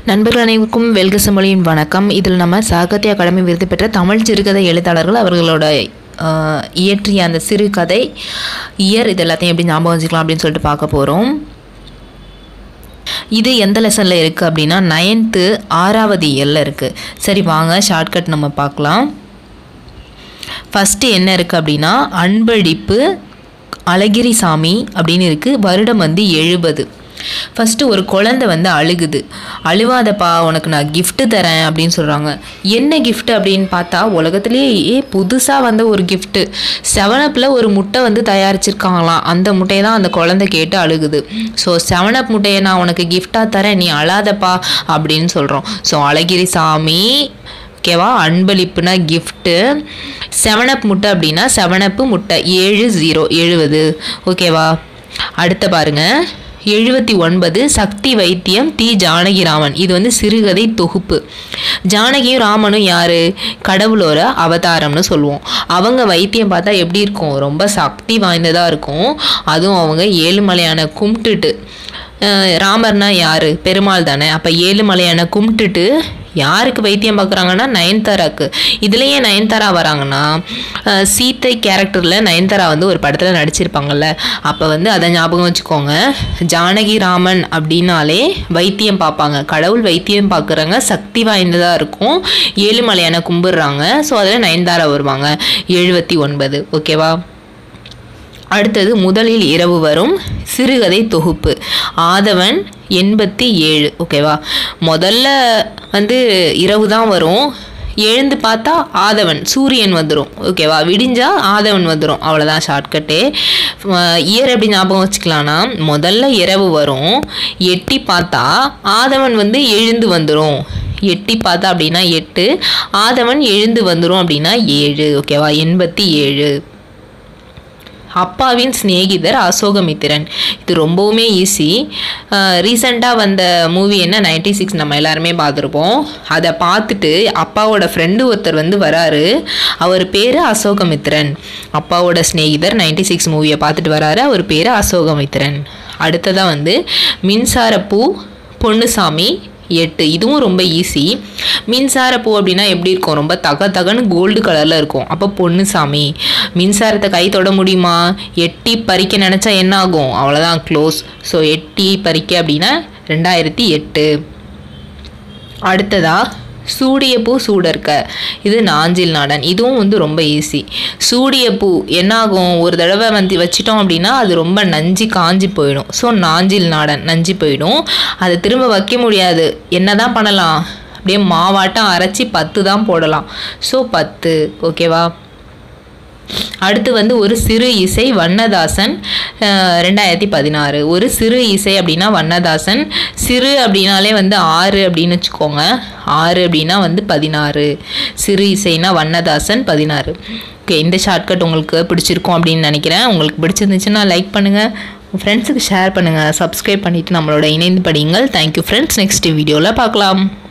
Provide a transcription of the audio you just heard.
நண்பர்கள் அனைவருக்கும் வெல்க செம்மொழியின் வணக்கம் இதில் நம்ம சாகித்ய அகாடமி விருது பெற்ற தமிழ் சிறுகதை எழுத்தாளர்கள் அவர்களோட ஆஹ், இயற்றிய அந்த சிறுகதை இயர் இது எல்லாத்தையும் எப்படி ஞாபகம் வச்சுக்கலாம் அப்படின்னு சொல்லிட்டு பார்க்க போகிறோம் இது எந்த லெசனில் இருக்குது அப்படின்னா நைன்த்து ஆறாவது இயரில் இருக்குது சரி வாங்க ஷார்ட்கட் நம்ம பார்க்கலாம் ஃபஸ்ட்டு என்ன இருக்குது அப்படின்னா அன்பளிப்பு அழகிரிசாமி அப்படின்னு இருக்குது வருடம் வந்து எழுபது ஃபஸ்ட்டு ஒரு குழந்தை வந்து அழுகுது அழுவாதப்பா உனக்கு நான் gift தரேன் அப்படின்னு சொல்கிறாங்க என்ன gift அப்படின்னு பார்த்தா உலகத்துலேயே புதுசாக வந்த ஒரு gift செவனப்பில் ஒரு முட்டை வந்து தயாரிச்சிருக்காங்களாம் அந்த முட்டையை தான் அந்த குழந்தை கேட்டு அழுகுது ஸோ செவனப் முட்டையை நான் உனக்கு கிஃப்டாக தரேன் நீ அழாதப்பா அப்படின்னு சொல்கிறோம் ஸோ அழகிரிசாமி ஓகேவா அன்பளிப்புனா கிஃப்ட்டு செவனப் முட்டை அப்படின்னா செவனப்பு முட்டை ஏழு ஜீரோ எழுபது ஓகேவா அடுத்த பாருங்க எழுபத்தி ஒன்பது சக்தி வைத்தியம் தி ஜானகிராமன் இது வந்து சிறுகதை தொகுப்பு ஜானகியும் ராமனும் யாரு கடவுளோட அவதாரம்னு சொல்லுவோம் அவங்க வைத்தியம் பார்த்தா எப்படி இருக்கும் ரொம்ப சக்தி வாய்ந்ததாக இருக்கும் அதுவும் அவங்க ஏழுமலையான கும்பிட்டுட்டு அஹ் ராமர்னா யாரு பெருமாள் தானே அப்போ ஏழுமலையான கும்பிட்டுட்டு யாருக்கு வைத்தியம் பார்க்குறாங்கன்னா நயன்தாராக்கு இதுலேயே நயன்தாரா வராங்கன்னா அஹ் சீத்தை கேரக்டரில் நயன்தாரா வந்து ஒரு படத்தில் நடிச்சிருப்பாங்கல்ல அப்போ வந்து அதை ஞாபகம் வச்சுக்கோங்க ஜானகி ராமன் அப்படின்னாலே வைத்தியம் பார்ப்பாங்க கடவுள் வைத்தியம் பார்க்குறாங்க சக்தி வாய்ந்ததாக இருக்கும் ஏழுமலையான கும்பிடுறாங்க ஸோ அதில் நயன்தாரா வருவாங்க எழுபத்தி ஒன்பது ஓகேவா அடுத்தது முதலில் இரவு வரும் சிறுகதை தொகுப்பு ஆதவன் எண்பத்தி ஏழு ஓகேவா முதல்ல வந்து இரவு தான் வரும் எழுந்து பார்த்தா ஆதவன் சூரியன் வந்துடும் ஓகேவா விடிஞ்சா ஆதவன் வந்துடும் அவ்வளோதான் ஷார்ட்கட்டு இயர் எப்படி ஞாபகம் வச்சுக்கலாம்னா முதல்ல இரவு வரும் எட்டி பார்த்தா ஆதவன் வந்து எழுந்து வந்துடும் எட்டி பார்த்தா அப்படின்னா எட்டு ஆதவன் எழுந்து வந்துடும் அப்படின்னா ஏழு ஓகேவா எண்பத்தி ஏழு அப்பாவின் சிநேகிதர் அசோகமித்திரன் இது ரொம்பவுமே ஈஸி ரீசெண்டாக வந்த மூவி என்ன நைன்டி சிக்ஸ் நம்ம எல்லாருமே பார்த்துருப்போம் அதை பார்த்துட்டு அப்பாவோட ஃப்ரெண்டு ஒருத்தர் வந்து வராரு அவர் பேர் அசோகமித்திரன் அப்பாவோட சிநேகிதர் நைன்டி சிக்ஸ் மூவியை பார்த்துட்டு வராரு அவர் பேர் அசோகமித்திரன் அடுத்ததாக வந்து மின்சாரப்பூ பொன்னுசாமி எட்டு இதுவும் ரொம்ப ஈஸி மின்சாரப்பூ அப்படின்னா எப்படி இருக்கும் ரொம்ப தக தகன்னு கோல்டு கலரில் இருக்கும் அப்போ பொன்னுசாமி மின்சாரத்தை கை தொட முடியுமா எட்டி பறிக்க நினச்சா என்ன ஆகும் அவ்வளோதான் க்ளோஸ் ஸோ எட்டி பறிக்க அப்படின்னா ரெண்டாயிரத்தி எட்டு அடுத்ததா சூடியப்பூ சூடர்க்க இது நாஞ்சில் நாடன் இதுவும் வந்து ரொம்ப ஈஸி சூடியப்பூ என்னாகும் ஒரு தடவை வந்து வச்சிட்டோம் அப்படின்னா அது ரொம்ப நஞ்சு காஞ்சி போயிடும் ஸோ நாஞ்சில் நாடன் நஞ்சு போயிடும் அதை திரும்ப வைக்க முடியாது என்ன தான் பண்ணலாம் அப்படியே மாவாட்டம் அரைச்சி பத்து தான் போடலாம் ஸோ பத்து ஓகேவா அடுத்து வந்து ஒரு சிறு இசை வண்ணதாசன் அஹ், ரெண்டாயிரத்தி பதினாறு ஒரு சிறு இசை அப்படின்னா வண்ணதாசன் சிறு அப்படின்னாலே வந்து ஆறு அப்படின்னு வச்சுக்கோங்க ஆறு அப்படின்னா வந்து பதினாறு சிறு இசைனா வண்ணதாசன் பதினாறு ஓகே இந்த ஷார்ட்கட் உங்களுக்கு பிடிச்சிருக்கும் அப்படின்னு நினைக்கிறேன் உங்களுக்கு பிடிச்சிருந்துச்சுன்னா லைக் பண்ணுங்கள் உங்கள் ஃப்ரெண்ட்ஸுக்கு ஷேர் பண்ணுங்கள் சப்ஸ்கிரைப் பண்ணிவிட்டு நம்மளோட இணைந்து படியுங்கள் தேங்க்யூ ஃப்ரெண்ட்ஸ் நெக்ஸ்ட் வீடியோவில் பார்க்கலாம்